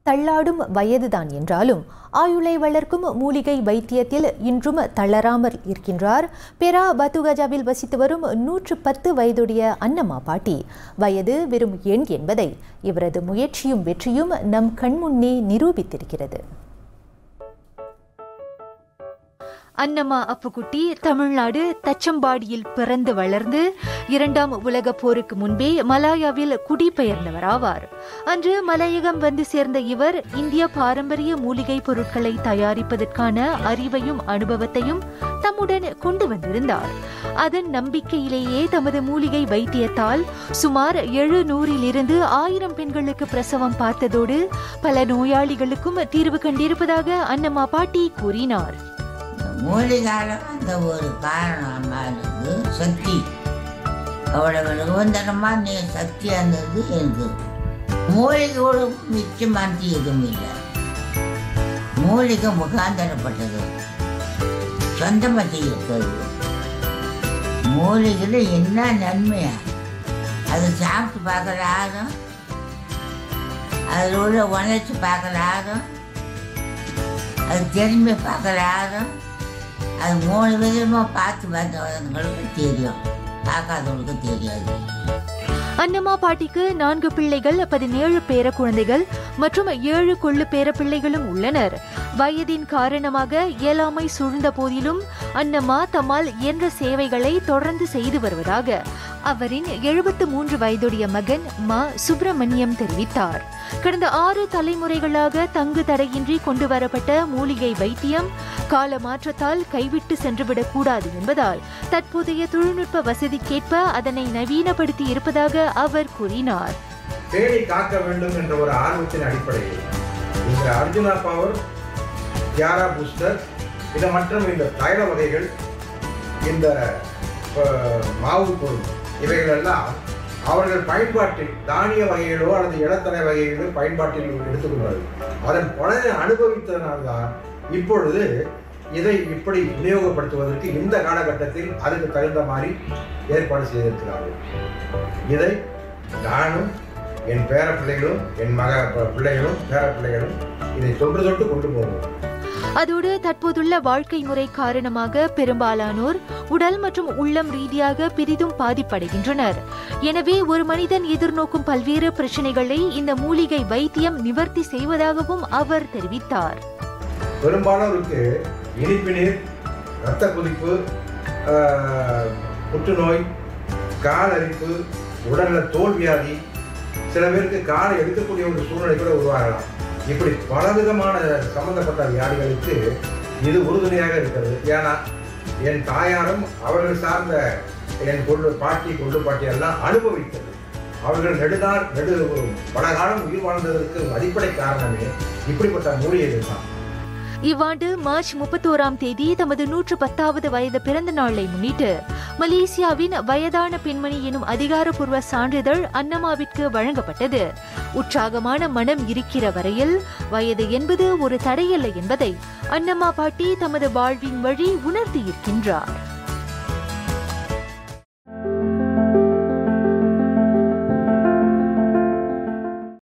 தள்ளாடும் வயதுதான் என்றாலும் ஆயுளை வளர்க்கும் மூலிகை வைத்தியத்தில் இன்றும் தளராமல் இருக்கின்றார் பெரா பத்துகஜாவில் வசித்து வரும் நூற்று பத்து வயதுடைய அன்னம்மா பாட்டி வயது வெறும் எண் என்பதை இவரது முயற்சியும் வெற்றியும் நம் கண்முன்னே நிரூபித்திருக்கிறது அன்னம்மா அப்புக்குட்டி தமிழ்நாடு தச்சம்பாடியில் பிறந்து வளர்ந்து இரண்டாம் உலக போருக்கு முன்பே மலாயாவில் குடிபெயர்ந்தவர் ஆவார் அன்று மலையகம் வந்து சேர்ந்த இவர் இந்திய பாரம்பரிய மூலிகை பொருட்களை தயாரிப்பதற்கான அறிவையும் அனுபவத்தையும் தம்முடன் கொண்டு வந்திருந்தார் அதன் நம்பிக்கையிலேயே தமது மூலிகை வைத்தியத்தால் சுமார் எழுநூறிலிருந்து ஆயிரம் பெண்களுக்கு பிரசவம் பார்த்ததோடு பல நோயாளிகளுக்கும் தீர்வு கண்டிருப்பதாக அன்னம்மா பாட்டி கூறினார் மூலிகால அந்த ஒரு காரணமாக இருக்கு சக்தி அவ்வளவு நிரந்தரமா நீ சக்தி இருந்தது இருக்கு மூலிகையோடு மிச்சமானது எதுவும் இல்லை மூலிகை முகாந்தரப்பட்டது சொந்தமாக செய்யறது மூலிகையில் என்ன நன்மையா அதை சாப்பிட்டு பார்க்குற ஆகும் அதில் உள்ள உணர்ச்சி பார்க்குற ஆகும் அது திரும்பி பார்க்குற ஆகும் அது மூணு விதமாக பார்த்து பார்த்தவங்களுக்கு தெரியும் பார்க்காதவங்களுக்கு தெரியாது அன்னம்மா பாட்டிக்கு நான்கு பிள்ளைகள் பதினேழு பேர குழந்தைகள் மற்றும் ஏழு கொள்ளு பேர பிள்ளைகளும் உள்ளனர் வயதின் காரணமாக இயலாமை சூழ்ந்த போதிலும் அன்னம்மா தம்மால் இயன்ற சேவைகளை தொடர்ந்து செய்து வருவதாக அவரின் எழுபத்து மூன்று வயதுடைய மகன் மா சுப்பிரமணியம் தெரிவித்தார் கடந்த ஆறு தலைமுறைகளாக தங்கு தடையின்றி கொண்டு வரப்பட்ட மூலிகை வைத்தியம் கால மாற்றத்தால் கைவிட்டு சென்றுவிடக் கூடாது என்பதால் தற்போதைய தொழில்நுட்ப வசதிக்கேற்ப அதனை நவீனப்படுத்தி இருப்பதாக அவர் கூறினார் பேணி காக்க வேண்டும் என்ற ஒரு ஆர்வத்தின் அடிப்படையில் இந்த அர்ஜுனா பவர் தியாரா பூஸ்டர் இது மற்றும் இந்த தைல வகைகள் இந்த அஹ், மாவு பொருள் இவைகள் எல்லாம் அவர்கள் பயன்பாட்டில் தானிய வகைகளோ அல்லது இடத்தனை வகைகளோ பயன்பாட்டில் எடுத்துக்கொள்வது அதன் பலனை அனுபவித்ததனால்தான் இப்பொழுது இதை இப்படி விநியோகப்படுத்துவதற்கு இந்த காலகட்டத்தில் அதுக்கு தகுந்த மாதிரி ஏற்பாடு செய்திருக்கிறார்கள் இதை நானும் என் பேர பிள்ளைகளும் என் மக ப- பிள்ளைகளும் பேர பிள்ளைகளும் இதை தொன்று தொட்டு கொண்டு போவோம் அதோடு தற்போதுள்ள வாழ்க்கை முறை காரணமாக பெரும்பாலானோர் உடல் மற்றும் உள்ளம் ரீதியாக பெரிதும் பாதிப்படைகின்றனர் எனவே ஒரு மனிதன் எதிர்நோக்கும் பல்வேறு பிரச்சனைகளை இந்த மூலிகை வைத்தியம் நிவர்த்தி செய்வதாகவும் அவர் தெரிவித்தார் பெரும்பாலோருக்கு இனிப்பு நீர் இரத்த கொதிப்பு ஆஹ், புற்றுநோய் கால் அரிப்பு உடல்ல தோல் வியாதி சில பேருக்கு காலை எடுக்கக்கூடிய ஒரு சூழ்நிலை கூட உருவாகலாம் இப்படி பலவிதமான சம்பந்தப்பட்ட வியாதிகளுக்கு இது உறுதுணையாக இருக்கிறது ஏன்னா என் தாயாரும் அவர்கள் சார்ந்த என் கொள்ளு பாட்டி கொள்ளு பாட்டி எல்லாம் அனுபவித்தது அவர்கள் நெடுநாள் நெடு பல காலம் உயிர் வாழ்ந்ததற்கு அடிப்படை காரணமே இப்படிப்பட்ட மூலிகைகள் தான் இவ்வாண்டு மார்ச் முப்பத்தோராம் தேதி தமது நூற்று பத்தாவது வயது பிறந்த நாளை முன்னிட்டு மலேசியாவின் வயதான பெண்மணி எனும் அதிகாரப்பூர்வ சான்றிதழ் அன்னமாவிற்கு வழங்கப்பட்டது உற்சாகமான மனம் இருக்கிற வரையில் வயது என்பது ஒரு தடையல்ல என்பதை அன்னம்மா பாட்டி தமது வாழ்வின் வழி உணர்த்தியிருக்கின்றார்